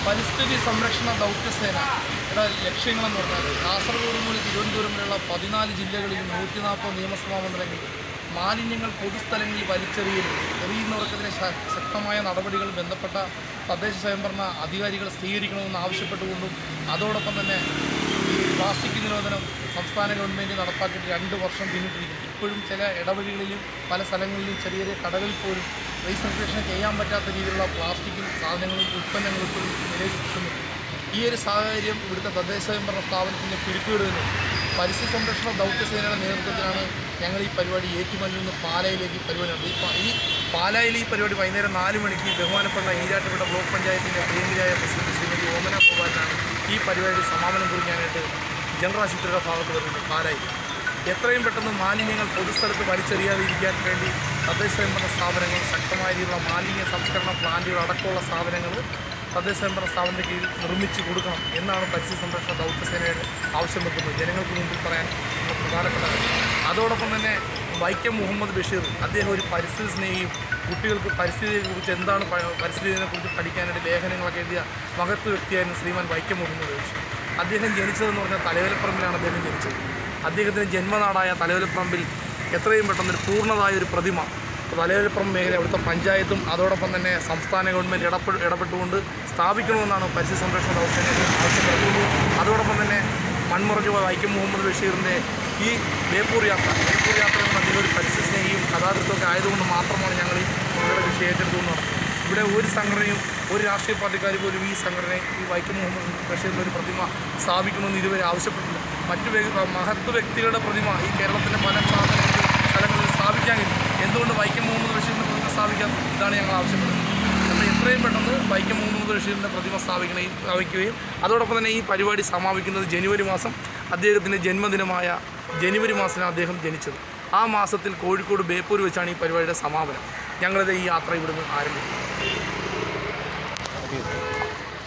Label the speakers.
Speaker 1: പരിസ്ഥിതി സംരക്ഷണ ദൗത്യസേനയുടെ ലക്ഷ്യങ്ങളെന്ന് പറഞ്ഞാൽ കാസർഗോഡ് മുതൽ തിരുവനന്തപുരം വരെയുള്ള പതിനാല് ജില്ലകളിലും നൂറ്റി നാൽപ്പത് നിയമസഭാ മണ്ഡലങ്ങളിൽ മാലിന്യങ്ങൾ പൊതുസ്ഥലങ്ങളിൽ വലിച്ചെറിയലും എറിയുന്നവർക്കെതിരെ ശ- ശക്തമായ നടപടികൾ ബന്ധപ്പെട്ട തദ്ദേശ സ്വയംഭരണ അധികാരികൾ സ്വീകരിക്കണമെന്ന് ആവശ്യപ്പെട്ടുകൊണ്ടും അതോടൊപ്പം തന്നെ ഈ പ്ലാസ്റ്റിക് നിരോധനം സംസ്ഥാന ഗവൺമെൻറ് നടപ്പാക്കിയിട്ട് രണ്ട് വർഷം പിന്നിട്ടിരിക്കുന്നു ഇപ്പോഴും ചില ഇടവഴികളിലും പല സ്ഥലങ്ങളിലും ചെറിയ ചെറിയ കടകളിൽ പോലും റീസർക്കുലേഷൻ ചെയ്യാൻ പറ്റാത്ത രീതിയിലുള്ള പ്ലാസ്റ്റിക്കും സാധനങ്ങളും ഉൽപ്പന്നങ്ങളും ഇപ്പോഴും നിലനിൽക്കുന്നു ഈ ഒരു സാഹചര്യം ഇവിടുത്തെ തദ്ദേശ സ്വയംഭരണ സ്ഥാപനത്തിൻ്റെ പിരിക്കുവിടുന്നു പരിസ്ഥിതി സംരക്ഷണ ദൗത്യസേനയുടെ നേതൃത്വത്തിലാണ് ഞങ്ങൾ ഈ പരിപാടി ഏറ്റുമല്ലിൽ നിന്ന് പാലയിലേക്ക് ഈ പരിപാടി നടത്തി ഈ പ- ഈ പാലായിൽ ഈ പരിപാടി വൈകുന്നേരം നാല് മണിക്ക് ബഹുമാനപ്പെട്ട ഈരാട്ടുപേട്ട ബ്ലോക്ക് പഞ്ചായത്തിൻ്റെ പ്രിയങ്കരിയായ പ്രസിഡന്റ് ശ്രീമതി ഓമന ഗോപാലനാണ് ഈ പരിപാടി സമാപനം കുറിക്കാനായിട്ട് ജനറൽ ആശുപത്രിയുടെ ഭാഗത്ത് വരുന്നത് പാലായിൽ എത്രയും പെട്ടെന്ന് മാലിന്യങ്ങൾ പൊതുസ്ഥലത്ത് വലിച്ചെറിയാതിരിക്കാൻ വേണ്ടി തദ്ദേശ സ്വയംഭരണ സ്ഥാപനങ്ങൾ ശക്തമായ രീതിയിലുള്ള മാലിന്യ സംസ്കരണ പ്ലാന്റുകൾ അടക്കമുള്ള സ്ഥാപനങ്ങൾ തദ്ദേശ സ്വയംഭരണ സ്ഥാപനത്തിന് കീഴിൽ നിർമ്മിച്ചു കൊടുക്കണം എന്നാണ് പരിസ്ഥിതി സംരക്ഷണ ദൗത്യസേനയുടെ ആവശ്യം വെക്കുന്നത് ജനങ്ങൾക്ക് മുമ്പിൽ പറയാൻ ഉള്ള പ്രധാനപ്പെട്ട കാര്യം അതോടൊപ്പം തന്നെ വൈക്കം മുഹമ്മദ് ബഷീർ അദ്ദേഹം ഒരു പരിസ്ഥിതി സ്നേഹിയും കുട്ടികൾക്ക് പരിസ്ഥിതിയെക്കുറിച്ച് എന്താണ് പ- പരിസ്ഥിതിയെക്കുറിച്ച് പഠിക്കാനായിട്ട് ലേഖനങ്ങളൊക്കെ എഴുതിയ മഹത്വ വ്യക്തിയായിരുന്നു ശ്രീമാൻ വൈക്കം മുഹമ്മദ് ബഷീർ അദ്ദേഹം ജനിച്ചതെന്ന് പറഞ്ഞാൽ തലവേലപ്പറമ്പിലാണ് അദ്ദേഹം ജനിച്ചത് അദ്ദേഹത്തിൻ്റെ ജന്മനാടായ തലവേലപ്പറമ്പിൽ എത്രയും പെട്ടെന്ന് ഒരു പൂർണ്ണമായ ഒരു പ്രതിമ തലവേലപ്പുറം മേഖല അവിടുത്തെ പഞ്ചായത്തും അതോടൊപ്പം തന്നെ സംസ്ഥാന ഗവൺമെൻറ് ഇടപെ ഇടപെട്ടുകൊണ്ട് സ്ഥാപിക്കണമെന്നാണ് പരിസ്ഥിതി സംരക്ഷണ ദൗത്യം ആവശ്യപ്പെടുന്നത് അതോടൊപ്പം തന്നെ മൺമുറഞ്ഞു പോയ വൈക്കം മുഹമ്മദ് ബഷീറിൻ്റെ ഈ ബേപ്പൂർ യാത്ര ബേപ്പൂർ യാത്ര എന്ന അദ്ദേഹം ഒരു പരിസ്ഥിതി സ്നേഹിയും കഥാകൃത്വമൊക്കെ ആയതുകൊണ്ട് മാത്രമാണ് ഞങ്ങൾ ഈ മകളുടെ വിഷയം ഏറ്റെടുത്തുകൊണ്ട് നടത്തുന്നത് ഇവിടെ ഒരു സംഘടനയും ഒരു രാഷ്ട്രീയ പാർട്ടിക്കാർ പോലും ഈ സംഘടന ഈ വൈക്കം മുഹമ്മദ് ബഷീറിൻ്റെ ഒരു പ്രതിമ സ്ഥാപിക്കണമെന്ന് ഇതുവരെ ആവശ്യപ്പെട്ടില്ല മറ്റു വ്യ- മഹത്വ വ്യക്തികളുടെ പ്രതിമ ഈ കേരളത്തിൻ്റെ പല സ്ഥാപനങ്ങളിലും സ്ഥലങ്ങളിൽ സ്ഥാപിക്കാൻ കഴിയും എന്തുകൊണ്ട് വൈക്കം മുഹമ്മദ് ബഷീറിൻ്റെ പ്രതിമ സ്ഥാപിക്കാം ഇതാണ് ഞങ്ങൾ ആവശ്യപ്പെടുന്നത് അപ്പോൾ എത്രയും പെട്ടെന്ന് വൈക്കം മുഹമ്മദ് ബഷീറിൻ്റെ പ്രതിമ സ്ഥാപിക്കുകയും സ്ഥാപിക്കുകയും അതോടൊപ്പം തന്നെ ഈ പരിപാടി സമാപിക്കുന്നത് ജനുവരി മാസം അദ്ദേഹത്തിൻ്റെ ജന്മദിനമായ ജനുവരി മാസത്തിലാണ് അദ്ദേഹം ജനിച്ചത് ആ മാസത്തിൽ കോഴിക്കോട് ബേപ്പൂർ വെച്ചാണ് ഈ പരിപാടിയുടെ സമാപനം ഞങ്ങളിത് ഈ യാത്ര ഇവിടുന്ന് ആരംഭിക്കുന്നത്